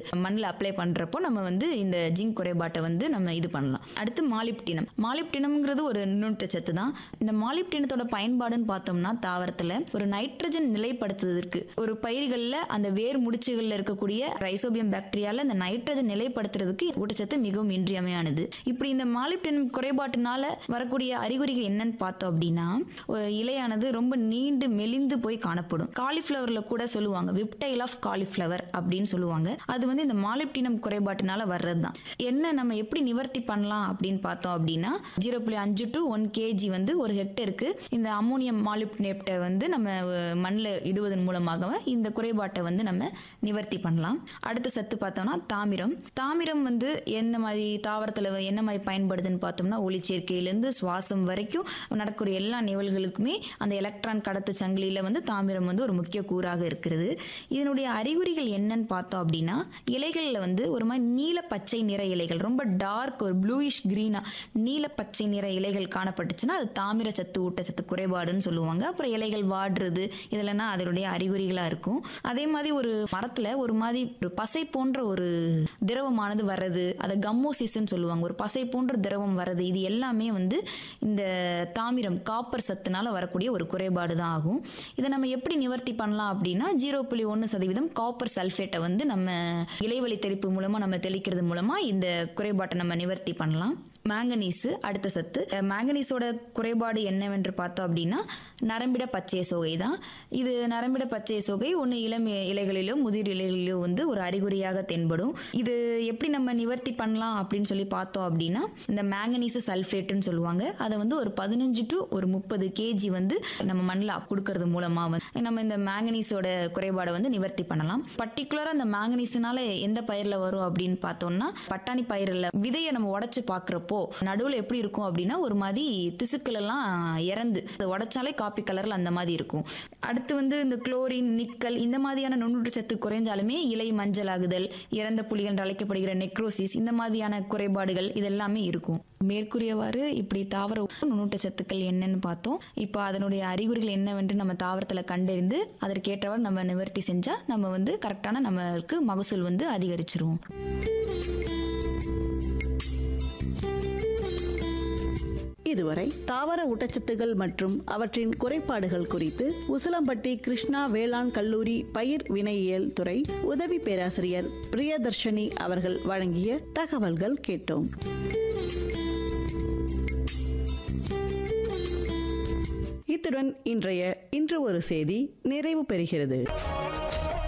மண்ணில் அப்ளை பண்ணுறப்போ நம்ம வந்து இந்த ஜிங்க் குறைபாட்டை வந்து நம்ம இது பண்ணலாம் அடுத்து மாலிப்டினம் மாலிப்டினம்ங்கிறது ஒரு நுண்ணூட்டச்சத்து தான் இந்த மாலிப்டினத்தோட பயன்பாடுன்னு பார்த்தோம்னா தாவரத்தில் ஒரு நைட்ரஜன் நிலைப்படுத்துவதற்கு ஒரு பயிர்களில் அந்த வேர் முடிச்சுகளில் இருக்கக்கூடிய ரைசோபியம் பாக்டீரியால இந்த நைட்ரஜன் நிலைப்படுத்துறதுக்கு ஊட்டச்சத்து மிகவும் இன்றியமையானது இப்படி இந்த மாலிப்டினம் குறைபாட்டினால வரக்கூடிய அறிகுறிகள் என்னன்னு பார்த்தோம் அப்படின்னா ஒரு இலையானது ரொம்ப நீண்டு மெலிந்து போய் காணப்படும் காலிஃப்ளவர்ல கூட சொல்லுவாங்க விப்டைல் ஆஃப் காலிஃப்ளவர் அப்படின்னு சொல்லுவாங்க அது வந்து இந்த மாலிப்டினம் குறைபாட்டினால வர்றது தான் என்ன நம்ம எப்படி நிவர்த்தி பண்ணலாம் அப்படின்னு பார்த்தோம் அப்படின்னா ஜீரோ புள்ளி அஞ்சு டு ஒன் கேஜி வந்து ஒரு ஹெக்டருக்கு இந்த அமோனியம் மாலிப்டேப்டை வந்து நம்ம மண்ணில் இடுவதன் மூலமாக இந்த குறைபாட்டை வந்து நம்ம நிவர்த்தி பண்ணலாம் அடுத்த சத்து பார்த்தோம்னா தாமிரம் தாமிரம் வந்து எந்த மாதிரி தாவரத்தில் என்ன மாதிரி பயன்படுதுன்னு பார்த்தோம்னா ஒளிச்சேர்க்கையிலேருந்து சுவாசம் வரைக்கும் நடக்கக்கூடிய எல்லா நிகழ்வுகளுக்குமே அந்த எலக்ட்ரான் கடத்து சங்கிலியில் வந்து தாமிரம் வந்து ஒரு முக்கிய கூறாக இருக்கிறது இதனுடைய அறிகுறிகள் என்னன்னு பார்த்தோம் அப்படின்னா இலைகளில் வந்து ஒரு மாதிரி நீல பச்சை நிற இலைகள் ரொம்ப டார்க் ஒரு ப்ளூயிஷ் க்ரீனா நீல பச்சை நிற இலைகள் காணப்பட்டுச்சுன்னா அது தாமிர சத்து ஊட்டச்சத்து குறைபாடுன்னு சொல்லுவாங்க அப்புறம் இலைகள் வாடுறது இதெல்லாம் அதனுடைய அறிகுறிகளாக இருக்கும் அதே மாதிரி ஒரு மரத்தில் ஒரு மாதிரி ஒரு பசை போன்ற ஒரு திரவமானது வர்றது அதை கம்மோசிஸ்ன்னு சொல்லுவாங்க ஒரு பசை போன்ற திரவம் வர்றது இது எல்லாமே வந்து இந்த தாமிரம் காப்பர் சத்துனால வரக்கூடிய ஒரு குறைபாடு தான் ஆகும் இதை நம்ம எப்படி நிவர்த்தி பண்ணலாம் அப்படின்னா ஜீரோ புள்ளி ஒன்று சதவீதம் காப்பர் சல்ஃபேட்டை வந்து நம்ம இலைவழி தெளிப்பு மூலமாக நம்ம தெளிக்கிறது மூலமாக இந்த குறைபாட்டை நம்ம நிவர்த்தி பண்ணலாம் மேங்கனீஸு அடுத்த சத்து அஹ் மேங்கனீஸோட குறைபாடு என்னவென்று பார்த்தோம் அப்படின்னா நரம்பிட பச்சை சோகை தான் இது நரம்பிட பச்சை சோகை ஒன்று இளம் இலைகளிலோ முதிர் இலைகளிலோ வந்து ஒரு அறிகுறியாக தென்படும் இது எப்படி நம்ம நிவர்த்தி பண்ணலாம் அப்படின்னு சொல்லி பார்த்தோம் அப்படின்னா இந்த மேங்கனீஸு சல்ஃபேட்டுன்னு சொல்லுவாங்க அதை வந்து ஒரு பதினஞ்சு டு ஒரு முப்பது கேஜி வந்து நம்ம மண்ணில் கொடுக்கறது மூலமாக வந்து நம்ம இந்த மேங்கனீஸோட குறைபாடை வந்து நிவர்த்தி பண்ணலாம் பர்டிகுலராக இந்த மேங்கனீஸ்னால எந்த பயிரில் வரும் அப்படின்னு பார்த்தோம்னா பட்டாணி பயிரில் விதையை நம்ம உடச்சி பார்க்குறப்போ நடுவில் எப்படி இருக்கும் அப்படின்னா ஒரு மாதிரி திசுக்கள் எல்லாம் இறந்து அதை உடைச்சாலே காப்பி கலரில் அந்த மாதிரி இருக்கும் அடுத்து வந்து இந்த குளோரின் நிக்கல் இந்த மாதிரியான நுண்ணூட்ட சத்து குறைஞ்சாலுமே இலை மஞ்சள் ஆகுதல் இறந்த புலிகள் என்று அழைக்கப்படுகிற நெக்ரோசிஸ் இந்த மாதிரியான குறைபாடுகள் இதெல்லாமே இருக்கும் மேற்கூறியவாறு இப்படி தாவர நுண்ணூட்ட சத்துக்கள் என்னன்னு பார்த்தோம் இப்போ அதனுடைய அறிகுறிகள் என்னவென்று நம்ம தாவரத்தில் கண்டறிந்து அதற்கேற்றவாறு நம்ம நிவர்த்தி செஞ்சால் நம்ம வந்து கரெக்டான நம்மளுக்கு மகசூல் வந்து அதிகரிச்சிருவோம் இதுவரை தாவர ஊட்டச்சத்துகள் மற்றும் அவற்றின் குறைபாடுகள் குறித்து உசிலம்பட்டி கிருஷ்ணா வேளாண் கல்லூரி பயிர் வினையியல் துறை உதவி பேராசிரியர் பிரியதர்ஷினி அவர்கள் வழங்கிய தகவல்கள் கேட்டோம் இத்துடன் இன்றைய இன்று ஒரு செய்தி நிறைவு பெறுகிறது